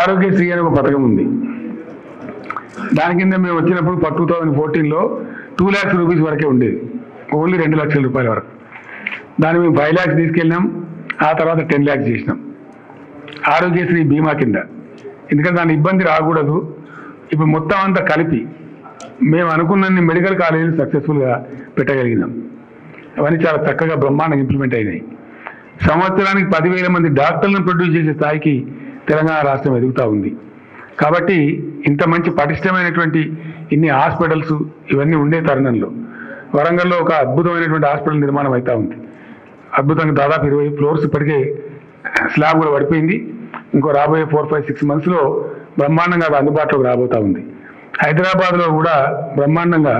ఆరోగ్యశ్రీ అనే ఒక పథకం ఉంది దాని కింద మేము వచ్చినప్పుడు టూ థౌజండ్ ఫోర్టీన్లో టూ ల్యాక్స్ రూపీస్ వరకే ఉండేది ఓన్లీ రెండు లక్షల రూపాయల వరకు దాన్ని మేము ఫైవ్ ల్యాక్స్ తీసుకెళ్ళినాం ఆ తర్వాత టెన్ ల్యాక్స్ చేసినాం ఆరోగ్యశ్రీ బీమా కింద ఎందుకంటే దాని ఇబ్బంది రాకూడదు ఇప్పుడు మొత్తం అంతా కలిపి మేము అనుకున్నన్ని మెడికల్ కాలేజీలు సక్సెస్ఫుల్గా పెట్టగలిగినాం అవన్నీ చాలా చక్కగా బ్రహ్మాండంగా ఇంప్లిమెంట్ అయినాయి సంవత్సరానికి పదివేల మంది డాక్టర్లను ప్రొడ్యూస్ చేసే స్థాయికి తెలంగాణ రాష్ట్రం ఎదుగుతూ ఉంది కాబట్టి ఇంత మంచి పటిష్టమైనటువంటి ఇన్ని హాస్పిటల్స్ ఇవన్నీ ఉండే తరుణంలో వరంగల్లో ఒక అద్భుతమైనటువంటి హాస్పిటల్ నిర్మాణం అవుతా ఉంది అద్భుతంగా దాదాపు ఇరవై ఫ్లోర్స్ ఇప్పటికే స్లాబ్ కూడా పడిపోయింది ఇంకో రాబోయే ఫోర్ ఫైవ్ సిక్స్ మంత్స్లో బ్రహ్మాండంగా అది అందుబాటులోకి రాబోతా ఉంది హైదరాబాద్లో కూడా బ్రహ్మాండంగా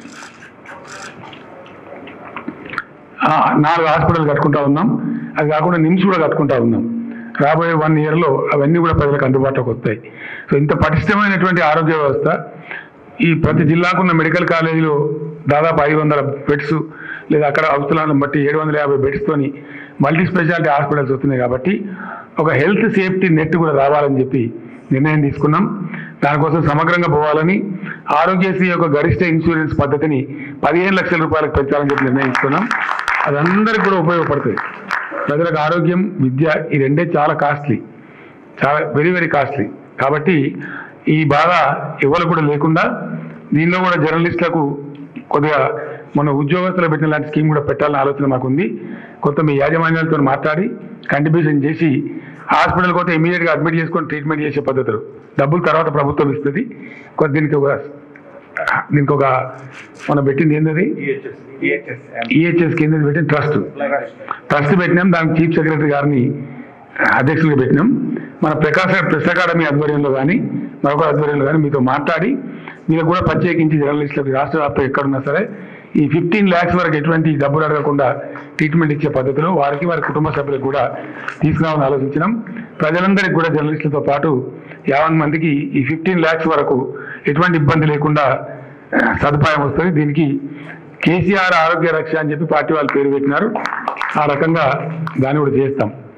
ఆ, నాలుగు హాస్పిటల్ కట్టుకుంటా ఉన్నాం అది కాకుండా నిమ్స్ కూడా కట్టుకుంటా ఉన్నాం రాబోయే వన్ ఇయర్లో అవన్నీ కూడా ప్రజలకు అందుబాటులోకి వస్తాయి సో ఇంత పటిష్టమైనటువంటి ఆరోగ్య వ్యవస్థ ఈ ప్రతి జిల్లాకున్న మెడికల్ కాలేజీలో దాదాపు ఐదు వందల బెడ్స్ లేదా అక్కడ అవసరాలను బట్టి ఏడు వందల యాభై బెడ్స్తోని మల్టీ స్పెషాలిటీ హాస్పిటల్స్ వస్తున్నాయి కాబట్టి ఒక హెల్త్ సేఫ్టీ నెట్ కూడా రావాలని చెప్పి నిర్ణయం తీసుకున్నాం దానికోసం సమగ్రంగా పోవాలని ఆరోగ్యశ్రీ యొక్క గరిష్ట ఇన్సూరెన్స్ పద్ధతిని పదిహేను లక్షల రూపాయలకు పెంచాలని చెప్పి నిర్ణయించుకున్నాం అది అందరికి కూడా ఉపయోగపడుతుంది ప్రజలకు ఆరోగ్యం విద్య ఈ రెండే చాలా కాస్ట్లీ చాలా వెరీ వెరీ కాస్ట్లీ కాబట్టి ఈ బాధ ఎవరు కూడా లేకుండా దీనిలో కూడా జర్నలిస్టులకు కొద్దిగా మన ఉద్యోగస్తులు పెట్టిన లాంటి స్కీమ్ కూడా పెట్టాలని ఆలోచన మాకుంది కొంత మీ యాజమాన్యాలతో మాట్లాడి కంట్రిబ్యూషన్ చేసి హాస్పిటల్కి పోతే ఇమీడియట్గా అడ్మిట్ చేసుకొని ట్రీట్మెంట్ చేసే పద్ధతులు డబ్బులు తర్వాత ప్రభుత్వం ఇస్తుంది కొంత దీనికి ఒక దీనికి ఒక మనం పెట్టింది ఏంటది ఈహెచ్ఎస్ కింద పెట్టిన ట్రస్ట్ ట్రస్ట్ పెట్టినాం దానికి చీఫ్ సెక్రటరీ గారిని అధ్యక్షులుగా పెట్టినాం మన ప్రకాశ ప్రెస్ అకాడమీ ఆధ్వర్యంలో కానీ మరొక ఆధ్వర్యంలో కానీ మీతో మాట్లాడి మీరు కూడా ప్రత్యేకించి జర్నలిస్టులకు రాష్ట్ర వ్యాప్తంగా ఎక్కడున్నా సరే ఈ ఫిఫ్టీన్ ల్యాక్స్ వరకు ఎటువంటి డబ్బులు అడగకుండా ట్రీట్మెంట్ ఇచ్చే పద్ధతిలో వారికి వారి కుటుంబ సభ్యులకు కూడా తీసుకురావాలని ఆలోచించినాం ప్రజలందరికీ కూడా జర్నలిస్టులతో పాటు యావన్ మందికి ఈ ఫిఫ్టీన్ ల్యాక్స్ వరకు ఎటువంటి ఇబ్బంది లేకుండా ఆ, సదుపాయం వస్తుంది దీనికి కేసీఆర్ ఆరోగ్య రక్ష అని చెప్పి పార్టీ వాళ్ళు పేరు పెట్టినారు ఆ రకంగా దాన్ని కూడా చేస్తాం